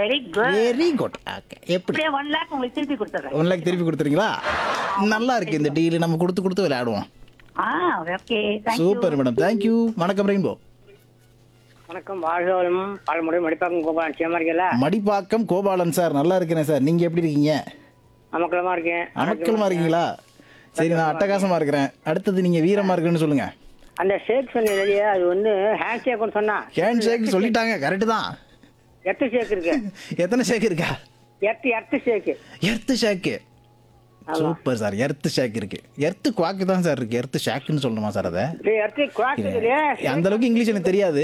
Very good very good okay எப்படி அப்படியே one lakh உங்களுக்கு திருப்பி கொடுத்துறேன் ஒன் லேக் திருப்பி கொடுத்துறீங்களா நல்லா இருக்கு இந்த டீல் நம்ம கொடுத்து கொடுத்து விளையாடுவோம் ஆ ஓகே சூப்பர் மேடம் தேங்க்யூ வணக்கம் ரெயின்போ வணக்கம் வாழ்வோம் பலமுறை மடிப்பாக்கம் கோபால் நிச்சயமா இருக்கல மடிப்பாக்கம் கோபாலன் சார் நல்லா இருக்கிறேன் சார் நீங்க எப்படி இருக்கீங்க அமக்கலமா இருக்கேன் அமக்கலமா இருக்கீங்களா சரி நான் அட்டகாசமா இருக்கிறேன் அடுத்தது நீங்க வீரமா இருக்குன்னு சொல்லுங்க அந்த ஷேக் சொன்ன இல்லையா அது வந்து ஹேண்ட் ஷேக்னு சொன்னா ஹேண்ட் ஷேக் சொல்லிட்டாங்க கரெக்ட் தான் எர்த்து ஷேக் இருக்கு எத்தனை ஷேக் இருக்கா earth earth shake earth shake super sir earth shake இருக்கு எர்த்து குவாக்கு தான் சார் இருக்கு எர்த்து ஷேக்குன்னு சொல்லணுமா சார் அதை எர்த்து குவாக் இல்லையா அந்த அளவுக்கு இங்கிலீஷ் எனக்கு தெரியாது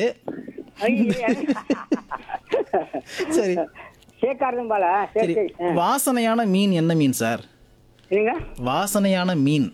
சரி ஷேக் ஆடுதும் போல சரி சரி சரி வாசனையான மீன் என்ன மீன் சார் இல்லைங்க வாசனையான மீன்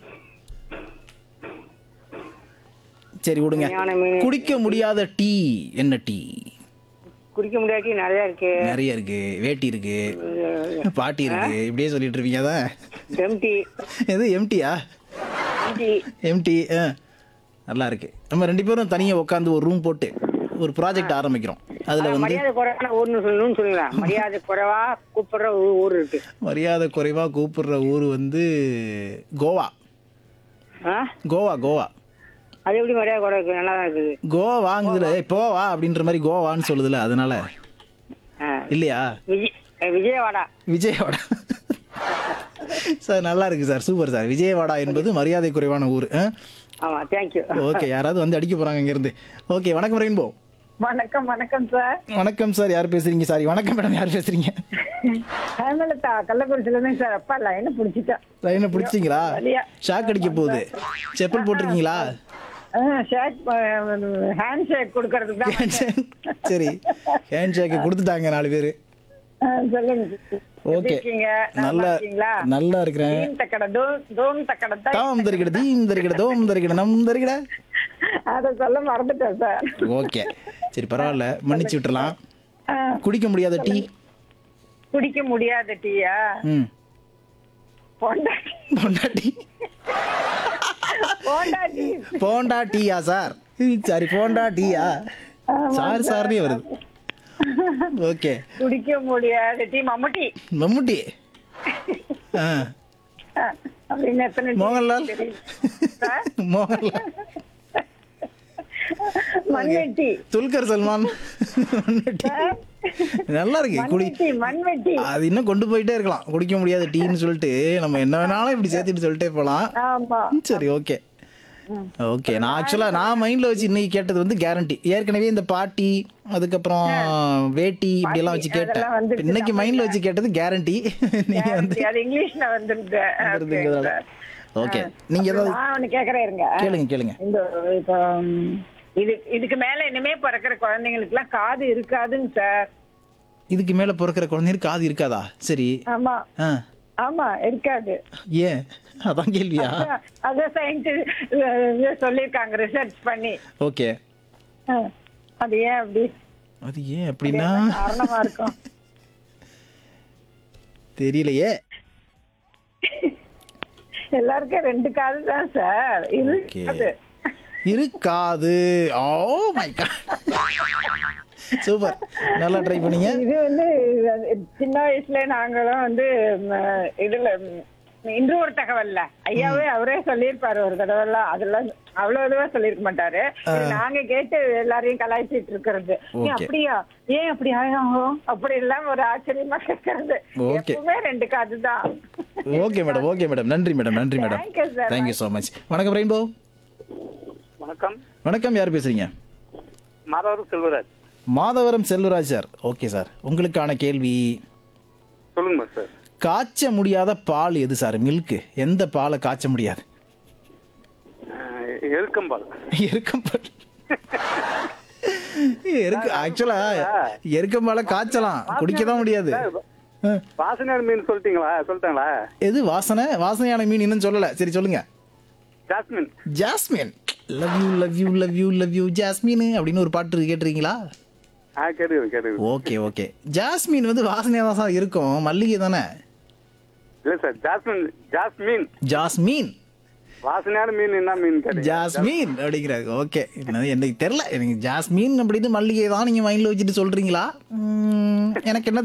சரி விடுங்க வாசனையான மீன். குடிக்க முடியாத டீ என்ன டீ குடிக்க முடியாட்டி நிறைய இருக்கு நிறைய இருக்கு வேட்டி இருக்கு பாட்டி இருக்கு இப்படியே சொல்லிட்டு இருப்பீங்க அதான் எம்டி எது எம்டியா எம்டி எம்டி நல்லா இருக்கு நம்ம ரெண்டு பேரும் தனியா உட்காந்து ஒரு ரூம் போட்டு ஒரு ப்ராஜெக்ட் ஆரம்பிக்கிறோம் அதுல வந்து மரியாதை குறைவான ஊர்னு சொல்லணும்னு சொல்லுங்களேன் மரியாதை குறைவா கூப்பிடுற ஊ- ஊர் இருக்கு மரியாதை குறைவா கூப்பிடுற ஊர் வந்து கோவா ஆ கோவா கோவா அது எப்படி மரியாதை குறை இருக்கு நல்லா தான் இருக்குது கோவா வாங்குதுல "ஏய், போவா அப்படின்ற மாதிரி கோவான்னு சொல்லுதுல அதனால ஆ. இல்லையா விஜய் அஹ் விஜயவாடா விஜயவாடா சார் நல்லா இருக்கு சார் சூப்பர் சார் விஜயவாடா என்பது மரியாதை குறைவான ஊர் ஆமா தேங்க்யூ ஓகே யாராவது வந்து அடிக்க போறாங்க இங்கிருந்து ஓகே வணக்கம் ரெயின்போ வணக்கம் வணக்கம் சார் வணக்கம் சார் யார் பேசுறீங்க சாரி வணக்கம் மேடம் யார் பேசுறீங்க ஹேமலதா கள்ளக்குறிச்சில இருந்து சார் அப்பா லைனை பிடிச்சிட்டேன் லைனை பிடிச்சிங்களா வழியா. ஷாக் அடிக்க போகுது செப்பல் போட்டிருக்கீங்களா ஷேக் ஹேண்ட் ஷேக் கொடுக்கறதுக்கு தான் சரி ஹேண்ட் ஷேக்கு கொடுத்துட்டாங்க நாலு பேர் ஆ, சொல்லுங்க எப்படி ஓகே இருக்கீங்க நல்லா நல்லா இருக்கீங்களா நல்லா இருக்கிறேன் தீம் தக்கட தூம் தூம் தக்கட தை. தாம் தருகிட தீம் தருகிட தோம் தருகிட நம் தருகிட அதை சொல்ல மறந்துட்டேன் சார் ஓகே சரி பரவாயில்ல மன்னிச்சு விட்டுறலாம் ஆ, குடிக்க முடியாத டீ குடிக்க முடியாத டீயா ம் பொண்டாட்டி பொண்டாட்டி பொண்டாட்டி போண்டா டீயா சார் சாரி போண்டா டீயா சார் சார்னே வருது ஓகே குடிக்க முடியாத டீ மம்முட்டி மம்முட்டி ஆ ஆ, அப்படின்னு எத்தனை டீ மோகன்லால் தெரியும் சார் மோகன்லால் மண்வெட்டி துல்கர் சல்மான் மண்வெட்டி. நல்லா இருக்கு குடி மண்வெட்டி மண்வெட்டி அது இன்னும் கொண்டு போயிட்டே இருக்கலாம் குடிக்க முடியாத டீன்னு சொல்லிட்டு நம்ம என்ன வேணாலும் இப்படி சேர்த்துட்டு சொல்லிட்டே போலாம் ஆமா சரி ஓகே ஓகே நான் ஆக்சுவலா நான் மைண்ட்ல வச்சு இன்னைக்கு கேட்டது வந்து கேரண்டி ஏற்கனவே இந்த பாட்டி அதுக்கப்புறம் வேட்டி இப்படி எல்லாம் வச்சு கேட்டேன் அதெல்லாம் வந்துருச்சு இன்னைக்கு மைண்ட்ல வச்சு கேட்டது கேரண்டி நீங்க வந்து அது இங்கிலீஷ்ல வந்துருது வந்துருதுங்கிறதால. ஓகே நீங்க ஏதாவது நான் ஒண்ணு கேக்குறேன் இருங்க கேளுங்க கேளுங்க இந்த இப்போ ம், இது இதுக்கு மேல இனிமே பிறக்கிற குழந்தைங்களுக்கு எல்லாம் காது இருக்காதுங்க சார் இதுக்கு மேல பிறக்கிற குழந்தைங்களுக்கு காது இருக்காதா சரி ஆமா ஆ ஆமா இருக்காது ஏன் அதான் கேள்வியா அதான், அதான் சயின்ஸ் சொல்லியிருக்காங்க ரிசர்ச் பண்ணி ஓகே ஆ, அது ஏன் அப்படி அது ஏன் அப்படின்னா காரணமா இருக்கும் தெரியலையே எல்லாருக்கும் ரெண்டு காது தான் சார் ஓகே இருக்காது இருக்காது ஓ மை காட் சூப்பர் நல்லா ட்ரை பண்ணீங்க இது வந்து அது சின்ன வயசுல நாங்களும் வந்து ம், இதுல ம், இன்று ஒரு தகவல்ல ஐயாவே அவரே சொல்லியிருப்பாரு ஒரு தடவை எல்லாம் அதெல்லாம் அவ்வளவு இதுவா சொல்லியிருக்க மாட்டாரு இது நாங்க கேட்டு எல்லாரையும் கலாய்ச்சிட்டு இருக்கிறது ஏன் Okay. அப்படியா ஏன் அப்படி ஆகும் அப்படி எல்லாம் ஒரு ஆச்சரியமா கேட்கறது Okay. எப்பவுமே ரெண்டு காது தான் ஓகே மேடம் ஓகே மேடம் நன்றி மேடம் நன்றி madam Thank you, sir. Thank you so much வணக்கம் ரெயின்போ வணக்கம் வணக்கம் யார் பேசுறீங்க Madhavar Selvaraj Madhavaram Selvaraj sir okay sir உங்களுக்கான கேள்வி சொல்லுங்க சார் காய்ச்ச முடியாத பால் எது சார் மில்க்கு எந்த பாலை காய்ச்ச முடியாது எருக்கம்பால் எருக்கம்பால் எருக்கு ஆக்சுவலா எருக்கம்பாலை காய்ச்சலாம் குடிக்க தான் முடியாது ஆ. வாசனையான மீன் சொல்லிட்டீங்களா சொல்லிட்டாங்களா எது வாசனை வாசனையான மீன் இன்னும் சொல்லல சரி சொல்லுங்க jasmine jasmine love you love you love you love you jasmine அப்படின்னு ஒரு பாட்டு இருக்கு, கேட்டிருக்கீங்களா ஆ கேட்டுக்கிறேன் கேட்டுக்கிறேன் ஓகே ஓகே ஜாஸ்மின் வந்து வாசனையாக தான் சார் இருக்கும் மல்லிகை தானே இல்ல சார் ஜாஸ்மின் ஜாஸ்மின் ஜாஸ்மின் வாசனையான மீன் என்ன மீன் கேட்டீங்க ஜாஸ்மின் அப்படிங்கிறாங்க ஓகே எனக்கு தெரியல எனக்கு ஜாஸ்மின் அப்படின்னு மல்லிகை தான் நீங்க மைண்ட்ல வச்சுட்டு சொல்றீங்களா உம், எனக்கு என்ன